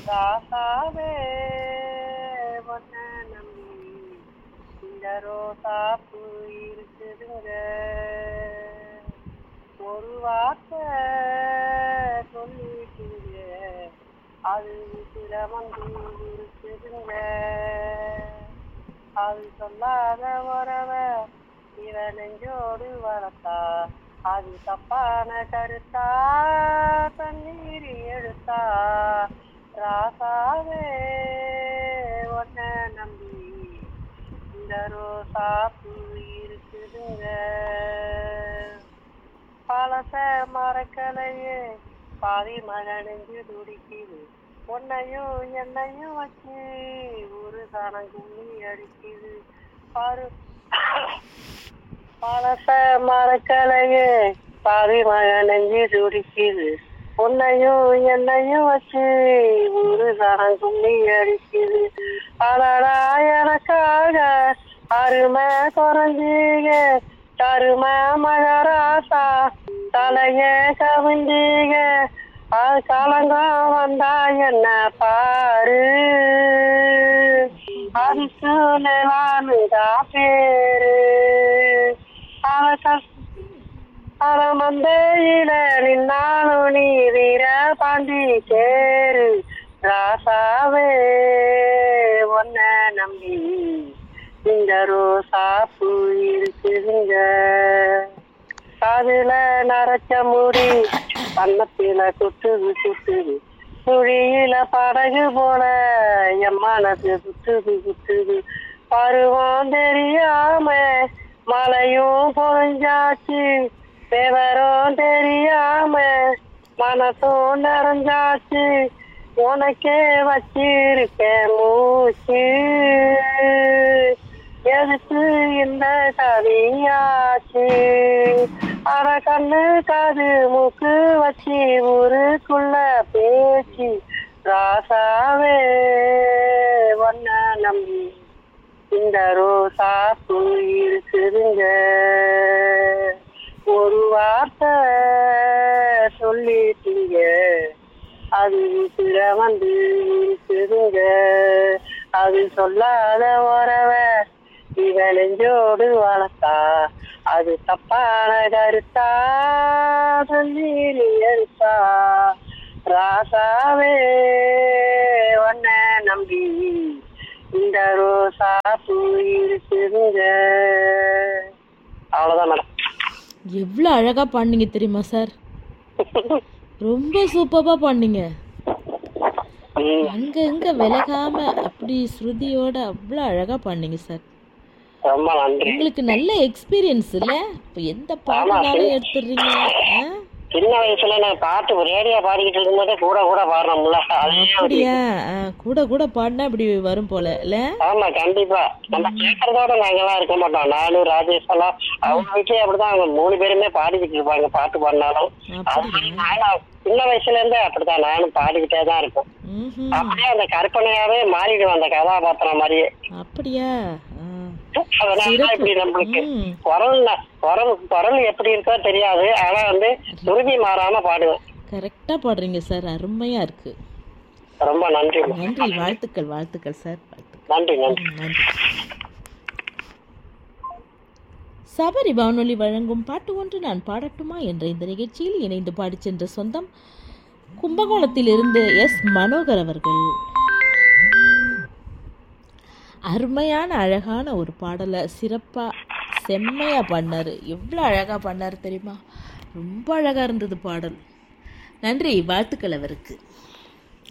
ராசாவே ஒன்ன நம்பி இந்த ரோசாப்பு இருக்குதுங்க ஒரு வார்த்தை சொல்லிட்டீங்க அது சிரமந்து இருக்குதுங்க அது சொல்லாத உறவ இவ நெஞ்சோடு வளர்த்தா அது தப்பான கருத்தா தண்ணீர் எடுத்தா ராசாவே ஒன்ன நம்பி இந்த ரோசாப்பு இருக்குதுங்க பழச மறக்கலையே பாதி மகனெஞ்சு துடிக்குது உன்னையும் என்னையும் வச்சு ஒரு சனம் கும்மி அடிக்குது பாரு பழச மறக்கலையே பாதி மகனெஞ்சு துடிக்குது உன்னையும் என்னையும் வச்சு ஒரு சனம் கும்மி அடிக்குது அடடா எனக்காக அருமை குறைஞ்சீங்க கருமை மகராசா தலைய கவிந்தீங்க அது கலங்கம் வந்தா என்ன பாரு அது சூழலானுதா பேரு அவ அரமந்தையில நின்னாலும் நீ வீர பாண்டி சேரு ராசாவே ஒன்ன நம்பி இந்த ரோசா பூ இருக்குதுங்க காதுல நரைச்ச முடி கன்னத்தில குத்துது குத்துது சுழியில படகு போல என் மனசு குத்துது குத்துது பருவம் தெரியாம மழையும் பொழிஞ்சாச்சு விவரம் தெரியாம மனசும் நிறைஞ்சாச்சு உனக்கே வச்சிருக்கேன் மூச்சு எதுக்கு இந்த கவியாச்சு அட கண்ணு காது மூக்கு வச்சு ஊருக்குள்ள பேச்சு ராசாவே ஒன்ன நம்பி இந்த ரோசா பூ இருக்குதுங்க ஒரு வார்த்தை சொல்லிட்டீங்க அது வீட்டுல வந்து இருக்குதுங்க அது சொல்லாத உறவ இவ நெஞ்சோடு வளர்த்தா அது தப்பான கருத்தா சொல்லி நீ எடுத்தா ராசாவே ஒன்ன நம்பி இந்த ரோசா பூ இருக்குதுங்க அவ்வளவுதான் மேடம் எவ்வளோ அழகாக பாடினீங்க தெரியுமா சார் ரொம்ப சூப்பராக பாடினீங்க ம், அங்கே இங்கே விலகாம அப்படி ஸ்ருதியோட அவ்வளோ அழகாக பாடினீங்க சார் ரொம்ப நன்றி உங்களுக்கு நல்ல எக்ஸ்பீரியன்ஸ் இல்லை இப்போ எந்த பாடனாலும் எடுத்துடுறீங்க ஆ சின்ன வயசுல நான் பாட்டு ரேடியோ பாடிக்கிட்டு இருக்கும்போதே கூட கூட பாடுறோம்ல அதே ஒரு- அப்படியா ஆ, கூட கூட பாடினா இப்படி வரும் போல இல்ல ஆமா கண்டிப்பா நம்ம கேட்கறதோட நாங்கெல்லாம் இருக்க மாட்டோம் நானும் ராஜேஷ் எல்லாம் அவங்க வீட்லயே அப்படிதான் அவங்க மூணு பேருமே பாடிக்கிட்டு இருப்பாங்க பாட்டு பாடினாலும் அது மாதிரி நானும் சின்ன வயசுல இருந்தே அப்படிதான் நானும் பாடிக்கிட்டே தான் இருப்பேன் ம்ஹும். அப்படியே அந்த கற்பனையாவே மாறிடுவேன் அந்த கதாபாத்திரம் மாதிரியே அப்படியா ஆ. அதனாலதான் இப்படி நம்மளுக்கு ம். குரல் ந- குரல் குரல் எப்படி இருக்கோ தெரியாது ஆனா வந்து சுருதி மாறாம பாடுவேன் கரெக்டா பாடுறீங்க சார் அருமையா இருக்கு ரொம்ப நன்றி நன்றி வாழ்த்துக்கள் வாழ்த்துக்கள் சார் வாழ்த்துக்கள் நன்றி நன்றி ம், நன்றி சபரி வானொலி வழங்கும் பாட்டு ஒன்று நான் பாடட்டுமா என்ற இந்த நிகழ்ச்சியில் இணைந்து பாடிச் சென்ற சொந்தம் கும்பகோணத்திலிருந்து எஸ் மனோகர் அவர்கள் அருமையான அழகான ஒரு பாடலை சிறப்பாக செம்மையாக பண்ணார் எவ்வளோ அழகாக பண்ணார் தெரியுமா ரொம்ப அழகாக இருந்தது பாடல் நன்றி வாழ்த்துக்கள் அவருக்கு